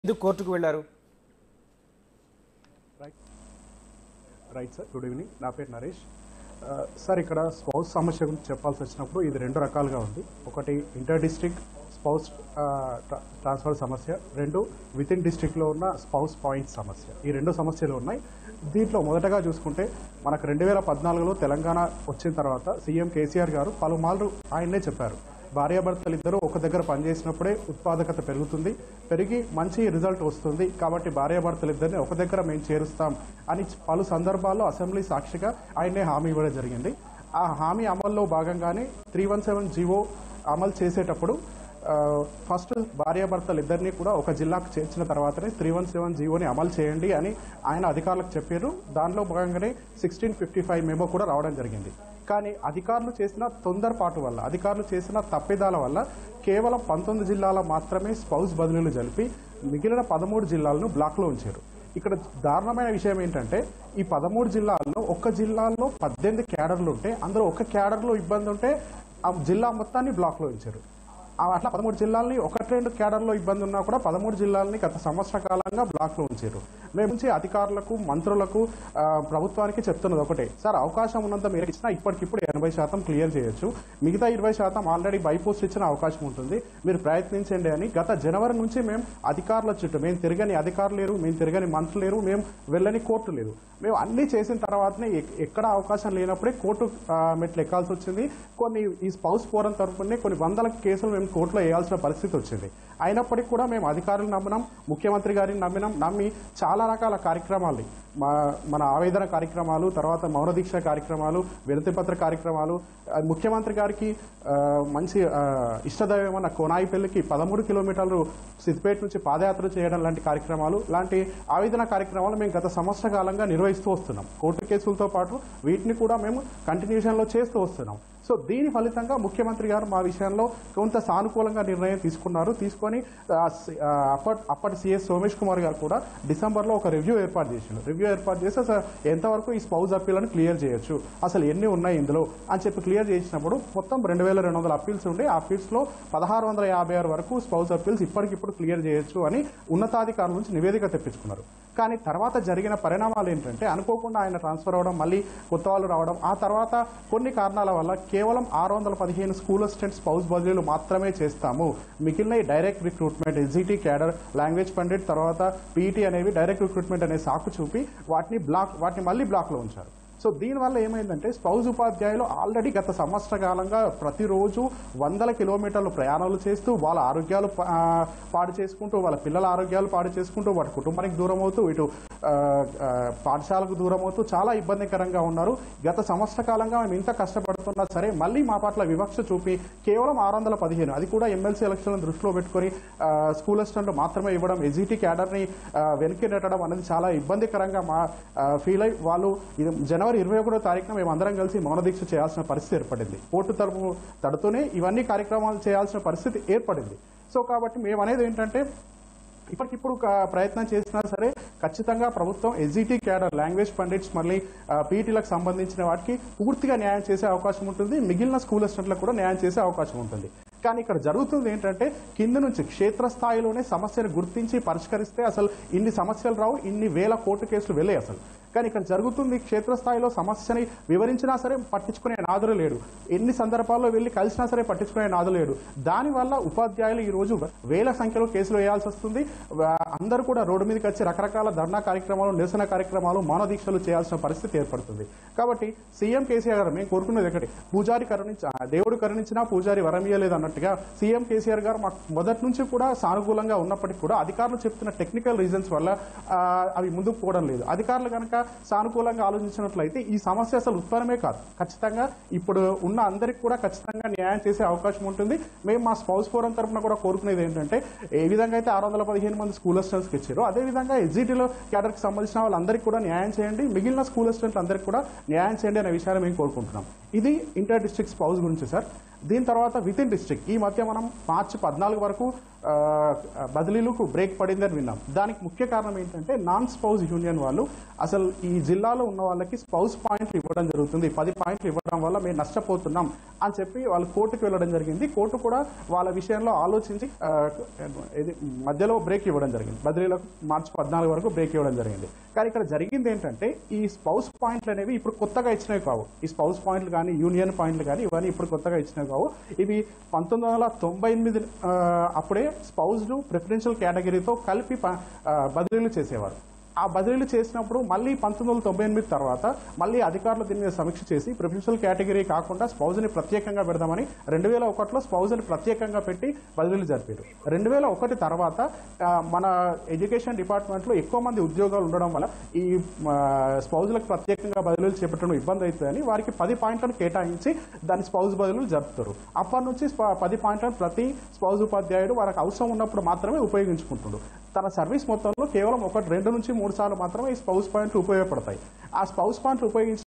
ఎందుకు కోర్టుకు వెళ్లారు రైట్ సార్ గుడ్ ఈవినింగ్ నా పేరు నరేష్ ఆ, సార్ ఇక్కడ స్పౌస్ సమస్య గురించి చెప్పాల్సి వచ్చినప్పుడు ఇది రెండు రకాలుగా ఉంది ఒకటి ఇంటర్ డిస్ట్రిక్ట్ స్పౌస్ ఆ, ట్రా- ట్రాన్స్ఫర్ సమస్య రెండు విత్ ఇన్ డిస్ట్రిక్ట్లో ఉన్న స్పౌస్ పాయింట్ సమస్య ఈ రెండు సమస్యలు ఉన్నాయి దీంట్లో మొదటగా చూసుకుంటే మనకు రెండు వేల పద్నాలుగులో తెలంగాణ వచ్చిన తర్వాత సీఎం కేసీఆర్ గారు పలుమార్లు ఆయన్నే చెప్పారు భార్యాభర్తలు ఇద్దరు ఒక దగ్గర పనిచేసినప్పుడే ఉత్పాదకత పెరుగుతుంది పెరిగి మంచి రిజల్ట్ వస్తుంది కాబట్టి భార్యాభర్తలు ఇద్దరిని ఒక దగ్గర మేము చేరుస్తాం అని పలు సందర్భాల్లో అసెంబ్లీ సాక్షిగా ఆయనే హామీ ఇవ్వడం జరిగింది ఆ హామీ అమల్లో భాగంగానే త్రీ వన్ సెవెన్ జీవో అమలు చేసేటప్పుడు ఆ, ఫస్ట్ భార్యాభర్తలు ఇద్దరిని కూడా ఒక జిల్లాకు చేర్చిన తర్వాతనే త్రీ వన్ సెవెన్ జీవోని అమలు చేయండి అని ఆయన అధికారులకు చెప్పారు దానిలో భాగంగానే సిక్స్టీన్ ఫిఫ్టీ ఫైవ్ మెమో కూడా రావడం జరిగింది కానీ అధికారులు చేసిన తొందరపాటు వల్ల అధికారులు చేసిన తప్పిదాల వల్ల కేవలం పంతొమ్మిది జిల్లాల మాత్రమే స్పౌస్ బదిలీలు జరిపి మిగిలిన పదమూడు జిల్లాలను బ్లాక్లో ఉంచారు ఇక్కడ దారుణమైన విషయం ఏంటంటే ఈ పదమూడు జిల్లాల్లో ఒక్క జిల్లాల్లో పద్దెనిమిది క్యాడర్లు ఉంటే అందులో ఒక క్యాడర్లో ఇబ్బంది ఉంటే ఆ జిల్లా మొత్తాన్ని బ్లాక్లో ఉంచారు ఆ అట్లా పదమూడు జిల్లాలని ఒకటి రెండు క్యాడర్లో ఇబ్బంది ఉన్నా కూడా పదమూడు జిల్లాలని గత సంవత్సర కాలంగా బ్లాక్లో ఉంచారు మేము నుంచి అధికారులకు మంత్రులకు ఆ, ప్రభుత్వానికి చెప్తున్నది ఒకటే సార్ అవకాశం ఉన్నంత మీరు ఇచ్చినా ఇప్పటికిప్పుడు ఎనభై శాతం క్లియర్ చేయొచ్చు మిగతా ఇరవై శాతం ఆల్రెడీ బైపోస్ట్ ఇచ్చిన అవకాశం ఉంటుంది మీరు ప్రయత్నించండి అని గత జనవరి నుంచి మేము అధికారుల చుట్టూ మేము తిరగని అధికారులు లేరు మేము తిరగని మంత్రులు లేరు మేము వెళ్ళని కోర్టు లేదు మేము అన్ని చేసిన తర్వాతనే ఎక్- ఎక్కడ అవకాశం లేనప్పుడే కోర్టు ఆ, మెట్లు ఎక్కాల్సి వచ్చింది కొన్ని ఈ స్పౌస్ ఫోరం తరఫునే కొన్ని వందల కేసులు మేము కోర్టులో వేయాల్సిన పరిస్థితి వచ్చింది అయినప్పటికీ కూడా మేము అధికారులు నమ్మినాం ముఖ్యమంత్రి గారిని నమ్మినాం నమ్మి చాలా రకాల కార్యక్రమాలు మా మన ఆవేదన కార్యక్రమాలు తర్వాత మౌన దీక్ష కార్యక్రమాలు వినతి పత్ర కార్యక్రమాలు ఆ, ముఖ్యమంత్రి గారికి ఆ, మంచి ఆ, ఇష్టదైవమైన కోనాయి పెళ్లికి పదమూడు కిలోమీటర్లు సిద్దిపేట నుంచి పాదయాత్ర చేయడం లాంటి కార్యక్రమాలు లాంటి ఆవేదన కార్యక్రమాలు మేము గత సంవత్సర కాలంగా నిర్వహిస్తూ వస్తున్నాం కోర్టు కేసులతో పాటు వీటిని కూడా మేము కంటిన్యూషన్లో చేస్తూ వస్తున్నాం సో దీని ఫలితంగా ముఖ్యమంత్రి గారు మా విషయంలో కొంత సానుకూలంగా నిర్ణయం తీసుకున్నారు తీసుకొని ఆ, సి- ఆ, అప్పటి అప్పటి సీఎస్ సోమేష్ కుమార్ గారు కూడా డిసెంబర్లో ఒక రివ్యూ ఏర్పాటు చేసిండు రివ్యూ ఏర్పాటు చేసి అసలు ఎంతవరకు ఈ స్పౌజ్ అప్పీలను క్లియర్ చేయొచ్చు అసలు ఎన్ని ఉన్నాయి ఇందులో అని చెప్పి క్లియర్ చేసినప్పుడు మొత్తం రెండు వేల రెండు వందల అప్పీల్స్ ఉండే ఆ అప్పీల్స్లో పదహారు వందల యాభై ఆరు వరకు స్పౌజ్ అప్పీల్స్ ఇప్పటికిప్పుడు క్లియర్ చేయొచ్చు అని ఉన్నతాధికారుల నుంచి నివేదిక తెప్పించుకున్నారు కానీ తర్వాత జరిగిన పరిణామాలు ఏంటంటే అనుకోకుండా ఆయన ట్రాన్స్ఫర్ అవ్వడం మళ్ళీ కొత్త వాళ్ళు రావడం ఆ తర్వాత కొన్ని కారణాల వల్ల కేవలం ఆరు వందల పదిహేను స్కూల్ అసిస్టెంట్ స్పౌస్ బదిలీలు మాత్రమే చేస్తాము మిగిలిన direct recruitment SGT cadre language pandit తర్వాత పీఈటీ అనేవి డైరెక్ట్ రిక్రూట్మెంట్ అనే సాకు చూపి వాటిని బ్లాక్ వాటిని మళ్ళీ బ్లాక్లో ఉంచారు సో దీనివల్ల ఏమైందంటే స్పౌజ్ ఉపాధ్యాయులు ఆల్రెడీ గత సంవత్సర కాలంగా ప్రతిరోజు వందల కిలోమీటర్లు ప్రయాణాలు చేస్తూ వాళ్ళ ఆరోగ్యాలు పా- ఆ, పాడు చేసుకుంటూ వాళ్ళ పిల్లల ఆరోగ్యాలు పాడు చేసుకుంటూ వాటి కుటుంబానికి దూరం అవుతూ ఇటు ఆ, ఆ, పాఠశాలకు దూరం అవుతూ చాలా ఇబ్బందికరంగా ఉన్నారు గత సంవత్సర కాలంగా మేము ఇంత కష్టపడుతున్నా సరే మళ్ళీ మా పట్ల వివక్ష చూపి కేవలం ఆరు వందల పదిహేను అది కూడా ఎమ్మెల్సీ ఎలక్షన్లను దృష్టిలో పెట్టుకొని ఆ, స్కూల్ అసిస్టెంట్ మాత్రమే ఇవ్వడం ఎజిటి క్యాడర్ని ఆ, వెనక్కి నెట్టడం అనేది చాలా ఇబ్బందికరంగా మా ఆ, ఫీల్ అయి వాళ్ళు ఇది జనవరి ఇరవై ఒకటో తారీఖున మేము అందరం కలిసి మౌన దీక్ష చేయాల్సిన పరిస్థితి ఏర్పడింది కోర్టు తరపు తడుతూనే ఇవన్నీ కార్యక్రమాలు చేయాల్సిన పరిస్థితి ఏర్పడింది సో కాబట్టి మేము అనేది ఏంటంటే ఇప్పటికిప్పుడు క- ప్రయత్నం చేసినా సరే ఖచ్చితంగా ప్రభుత్వం ఎస్జిటి క్యాడర్ లాంగ్వేజ్ పండిట్స్ మళ్ళీ పీటీలకు సంబంధించిన వాటికి పూర్తిగా న్యాయం చేసే అవకాశం ఉంటుంది మిగిలిన స్కూల్ అసిస్టెంట్లకు కూడా న్యాయం చేసే అవకాశం ఉంటుంది కానీ ఇక్కడ జరుగుతుంది ఏంటంటే కింద నుంచి క్షేత్రస్థాయిలోనే సమస్యను గుర్తించి పరిష్కరిస్తే అసలు ఇన్ని సమస్యలు రావు ఇన్ని వేల కోర్టు కేసులు వెళ్ళే అసలు కానీ ఇక్కడ జరుగుతుంది క్షేత్రస్థాయిలో సమస్యని వివరించినా సరే పట్టించుకునే నాదులు లేడు ఎన్ని సందర్భాల్లో వెళ్ళి కలిసినా సరే పట్టించుకునే నాదు లేడు దానివల్ల ఉపాధ్యాయులు ఈ రోజు వేల సంఖ్యలో కేసులు వేయాల్సి వస్తుంది వా- అందరూ కూడా రోడ్డు మీదకి వచ్చి రకరకాల ధర్నా కార్యక్రమాలు నిరసన కార్యక్రమాలు మౌన దీక్షలు చేయాల్సిన పరిస్థితి ఏర్పడుతుంది కాబట్టి సీఎం కేసీఆర్ గారు మేము కోరుకునేది ఒకటి పూజారి కరుణించ ఆ, దేవుడు కరుణించినా పూజారి వరమియలేదు అన్నట్టుగా సీఎం కేసీఆర్ గారు మాకు మొదటి నుంచి కూడా సానుకూలంగా ఉన్నప్పటికీ కూడా అధికారులు చెప్తున్న టెక్నికల్ రీజన్స్ వల్ల ఆ, అవి ముందుకు పోవడం లేదు అధికారులు కనుక సానుకూలంగా ఆలోచించినట్లయితే ఈ సమస్య అసలు ఉత్పన్నమే కాదు ఖచ్చితంగా ఇప్పుడు ఉన్న అందరికి కూడా ఖచ్చితంగా న్యాయం చేసే అవకాశం ఉంటుంది మేము మా స్పౌస్ ఫోరం తరపున కూడా కోరుకునేది ఏంటంటే ఏ విధంగా అయితే ఆరు వందల పదిహేను మంది స్కూల్ అసిస్టెంట్స్కి ఇచ్చారో అదే విధంగా ఎస్జిటిలో క్యాడర్కి సంబంధించిన వాళ్ళందరికీ కూడా న్యాయం చేయండి మిగిలిన స్కూల్ అసిస్టెంట్లు అందరికీ కూడా న్యాయం చేయండి అనే విషయాన్ని మేము కోరుకుంటున్నాం ఇది ఇంటర్ డిస్ట్రిక్ట్ స్పౌస్ గురించి సార్ దీని తర్వాత విత్ ఇన్ డిస్ట్రిక్ట్ ఈ మధ్య మనం మార్చి పద్నాలుగు వరకు ఆ, బదిలీలకు బ్రేక్ పడిందని విన్నాం దానికి ముఖ్య కారణం ఏంటంటే నాన్ స్పౌస్ యూనియన్ వాళ్ళు అసలు ఈ జిల్లాలో ఉన్న వాళ్ళకి స్పౌస్ పాయింట్లు ఇవ్వడం జరుగుతుంది పది పాయింట్లు ఇవ్వడం వల్ల మేము నష్టపోతున్నాం అని చెప్పి వాళ్ళు కోర్టుకు వెళ్ళడం జరిగింది కోర్టు కూడా వాళ్ళ విషయంలో ఆలోచించి ఆ, ఇది మధ్యలో బ్రేక్ ఇవ్వడం జరిగింది బదిలీలకు మార్చి పద్నాలుగు వరకు బ్రేక్ ఇవ్వడం జరిగింది కానీ ఇక్కడ జరిగింది ఏంటంటే ఈ స్పౌస్ పాయింట్లు అనేవి ఇప్పుడు కొత్తగా ఇచ్చినవి కావు ఈ స్పౌస్ పాయింట్లు కానీ యూనియన్ పాయింట్లు కానీ ఇవన్నీ ఇప్పుడు కొత్తగా ఇచ్చినవి కావు ఇవి పంతొమ్మిది వందల తొంభై ఎనిమిది ఆ, అప్పుడే స్పౌస్ను ప్రిఫరెన్షియల్ కేటగిరీతో కలిపి ప- ఆ, బదిలీలు చేసేవారు ఆ బదిలీలు చేసినప్పుడు మళ్ళీ పంతొమ్మిది వందల తొంభై ఎనిమిది తర్వాత మళ్ళీ అధికారులు దీని మీద సమీక్ష చేసి ప్రిఫరెన్షియల్ కేటగిరీ కాకుండా స్పౌజ్ని ప్రత్యేకంగా పెడదామని రెండు వేల ఒకటిలో స్పౌజ్ని ప్రత్యేకంగా పెట్టి బదిలీలు జరిపారు రెండు వేల ఒకటి తర్వాత ఆ, మన ఎడ్యుకేషన్ డిపార్ట్మెంట్లో ఎక్కువ మంది ఉద్యోగాలు ఉండడం వల్ల ఈ ఆ, స్పౌజులకు ప్రత్యేకంగా బదిలీలు చేపట్టడం ఇబ్బంది అవుతుందని వారికి పది పాయింట్లను కేటాయించి దాని స్పౌజ్ బదిలీలు జరుపుతారు అప్పటి నుంచి స్ప- పది పాయింట్లను ప్రతి స్పౌజ్ ఉపాధ్యాయుడు వారికి అవసరం ఉన్నప్పుడు మాత్రమే ఉపయోగించుకుంటుండు తన సర్వీస్ మొత్తంలో కేవలం ఒకటి రెండు నుంచి మూడు సార్లు మాత్రమే ఈ స్పౌస్ పాయింట్లు ఉపయోగపడతాయి ఆ స్పౌస్ పాయింట్లు ఉపయోగించి